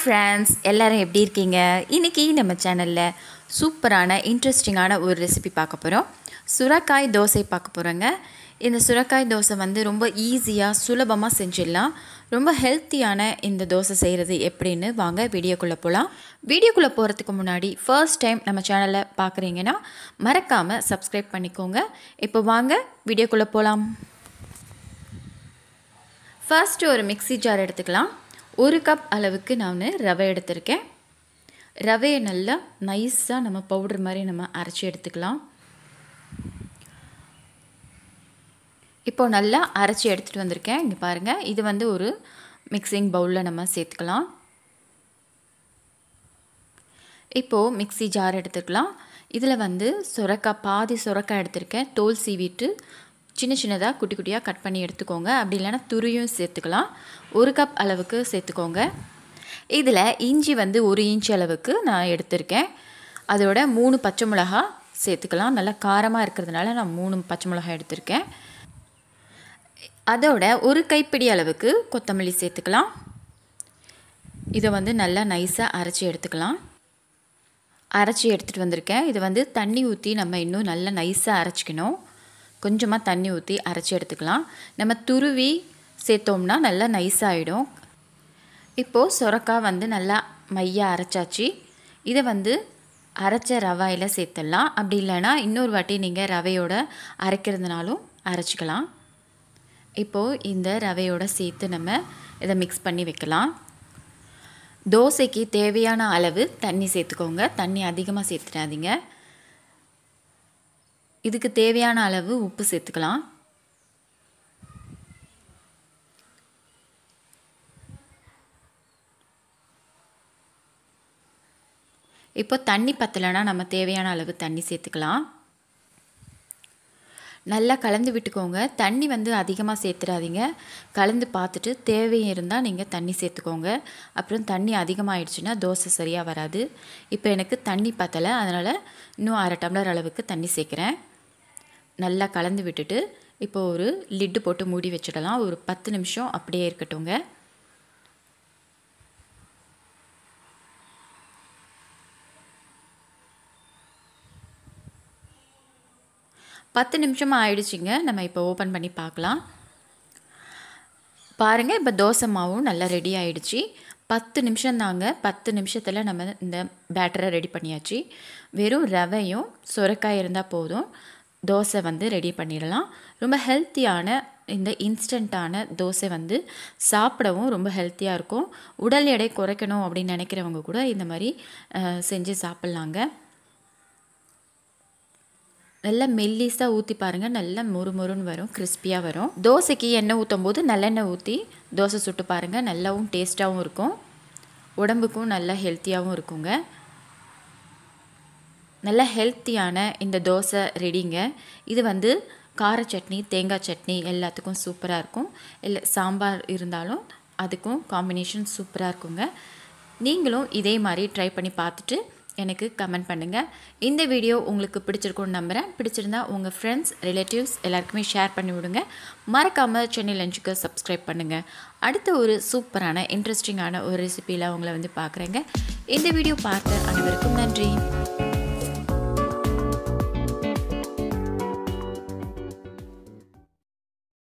friends எல்லாரும் எப்படி இருக்கீங்க இன்றைக்கி நம்ம சேனலில் சூப்பரான இன்ட்ரெஸ்டிங்கான ஒரு ரெசிபி பார்க்க போகிறோம் சுரக்காய் தோசை பார்க்க போகிறோங்க இந்த சுரக்காய் தோசை வந்து ரொம்ப ஈஸியாக சுலபமாக செஞ்சிடலாம் ரொம்ப ஹெல்த்தியான இந்த தோசை செய்கிறது எப்படின்னு வாங்க வீடியோக்குள்ளே போகலாம் வீடியோக்குள்ளே போகிறதுக்கு முன்னாடி ஃபர்ஸ்ட் டைம் நம்ம சேனலை பார்க்குறீங்கன்னா மறக்காமல் சப்ஸ்கிரைப் பண்ணிக்கோங்க இப்போ வாங்க வீடியோக்குள்ளே போகலாம் ஃபர்ஸ்ட் ஒரு மிக்ஸி ஜார் எடுத்துக்கலாம் ஒரு கப் அளவுக்கு நான் ரவை எடுத்திருக்கேன் ரவையை நல்லா நைஸாக நம்ம பவுடர் மாதிரி நம்ம அரைச்சி எடுத்துக்கலாம் இப்போ நல்லா அரைச்சி எடுத்துகிட்டு வந்திருக்கேன் இங்கே பாருங்கள் இது வந்து ஒரு மிக்சிங் பவுலில் நம்ம சேர்த்துக்கலாம் இப்போது மிக்ஸி ஜார் எடுத்துக்கலாம் இதில் வந்து சுரக்காய் பாதி சுரக்காய் எடுத்திருக்கேன் தோல் சீவிட்டு சின்ன சின்னதாக குட்டி குட்டியாக கட் பண்ணி எடுத்துக்கோங்க அப்படி இல்லைன்னா துரியும் சேர்த்துக்கலாம் ஒரு கப் அளவுக்கு சேர்த்துக்கோங்க இதில் இஞ்சி வந்து ஒரு இன்ச் அளவுக்கு நான் எடுத்திருக்கேன் அதோட மூணு பச்சை மிளகா சேர்த்துக்கலாம் நல்லா காரமாக இருக்கிறதுனால நான் மூணு பச்சை மிளகாய் எடுத்திருக்கேன் அதோட ஒரு கைப்பிடி அளவுக்கு கொத்தமல்லி சேர்த்துக்கலாம் இதை வந்து நல்லா நைஸாக அரைச்சி எடுத்துக்கலாம் அரைச்சி எடுத்துகிட்டு வந்திருக்கேன் இது வந்து தண்ணி ஊற்றி நம்ம இன்னும் நல்லா நைஸாக அரைச்சிக்கணும் கொஞ்சமாக தண்ணி ஊற்றி அரைச்சி எடுத்துக்கலாம் நம்ம துருவி சேர்த்தோம்னா நல்லா நைஸாகிடும் இப்போது சுரக்காய் வந்து நல்லா மையாக அரைச்சாச்சு இதை வந்து அரைச்ச ரவாயில் சேர்த்துடலாம் அப்படி இல்லைன்னா இன்னொரு வாட்டி நீங்கள் ரவையோட அரைக்கிறதுனாலும் அரைச்சிக்கலாம் இப்போது இந்த ரவையோட சேர்த்து நம்ம இதை மிக்ஸ் பண்ணி வைக்கலாம் தோசைக்கு தேவையான அளவு தண்ணி சேர்த்துக்கோங்க தண்ணி அதிகமாக சேர்த்துடாதீங்க இதுக்கு தேவையான அளவு உப்பு சேர்த்துக்கலாம் இப்போ தண்ணி பத்தலைன்னா நம்ம தேவையான அளவு தண்ணி சேர்த்துக்கலாம் நல்லா கலந்து விட்டுக்கோங்க தண்ணி வந்து அதிகமாக சேர்த்துடாதீங்க கலந்து பார்த்துட்டு தேவை இருந்தால் நீங்கள் தண்ணி சேர்த்துக்கோங்க அப்புறம் தண்ணி அதிகமாகிடுச்சுன்னா தோசை சரியாக வராது இப்போ எனக்கு தண்ணி பத்தலை அதனால் இன்னும் அரை டம்ளர் அளவுக்கு தண்ணி சேர்க்குறேன் நல்லா கலந்து விட்டுட்டு இப்போ ஒரு லிட்டு போட்டு மூடி வச்சிடலாம் ஒரு பத்து நிமிஷம் அப்படியே இருக்கட்டுங்க பத்து நிமிஷமாக ஆயிடுச்சிங்க நம்ம இப்போ ஓப்பன் பண்ணி பார்க்கலாம் பாருங்கள் இப்போ தோசை மாவும் நல்லா ரெடி ஆகிடுச்சி பத்து நிமிஷம் தாங்க பத்து நிமிஷத்தில் நம்ம இந்த பேட்டரை ரெடி பண்ணியாச்சு வெறும் ரவையும் சுரக்காய் இருந்தால் போதும் தோசை வந்து ரெடி பண்ணிடலாம் ரொம்ப ஹெல்த்தியான இந்த இன்ஸ்டண்ட்டான தோசை வந்து சாப்பிடவும் ரொம்ப ஹெல்த்தியாக இருக்கும் உடல் எடை குறைக்கணும் அப்படின்னு நினைக்கிறவங்க கூட இந்த மாதிரி செஞ்சு சாப்பிட்லாங்க நல்லா மெல்லிஸாக ஊற்றி பாருங்கள் நல்லா மொறு மொறுன்னு வரும் கிறிஸ்பியாக வரும் தோசைக்கு எண்ணெய் ஊற்றும் போது நல்லெண்ணெய் ஊற்றி தோசை சுட்டு பாருங்கள் நல்லாவும் டேஸ்ட்டாகவும் இருக்கும் உடம்புக்கும் நல்லா ஹெல்த்தியாகவும் இருக்குங்க நல்ல ஹெல்த்தியான இந்த தோசை ரெடிங்க இது வந்து கார சட்னி தேங்காய் சட்னி எல்லாத்துக்கும் சூப்பராக இருக்கும் இல்லை சாம்பார் இருந்தாலும் அதுக்கும் காம்பினேஷன் சூப்பராக இருக்குங்க நீங்களும் இதே மாதிரி ட்ரை பண்ணி பார்த்துட்டு எனக்கு கமெண்ட் பண்ணுங்கள் இந்த வீடியோ உங்களுக்கு பிடிச்சிருக்கும்னு நம்புகிறேன் பிடிச்சிருந்தா உங்கள் ஃப்ரெண்ட்ஸ் ரிலேட்டிவ்ஸ் எல்லாருக்குமே ஷேர் பண்ணி விடுங்க மறக்காமல் சென்னை லஞ்சுக்கு சப்ஸ்கிரைப் பண்ணுங்கள் அடுத்த ஒரு சூப்பரான இன்ட்ரெஸ்டிங்கான ஒரு ரெசிப்பியில் உங்களை வந்து பார்க்குறேங்க இந்த வீடியோ பார்த்த அனைவருக்கும் நன்றி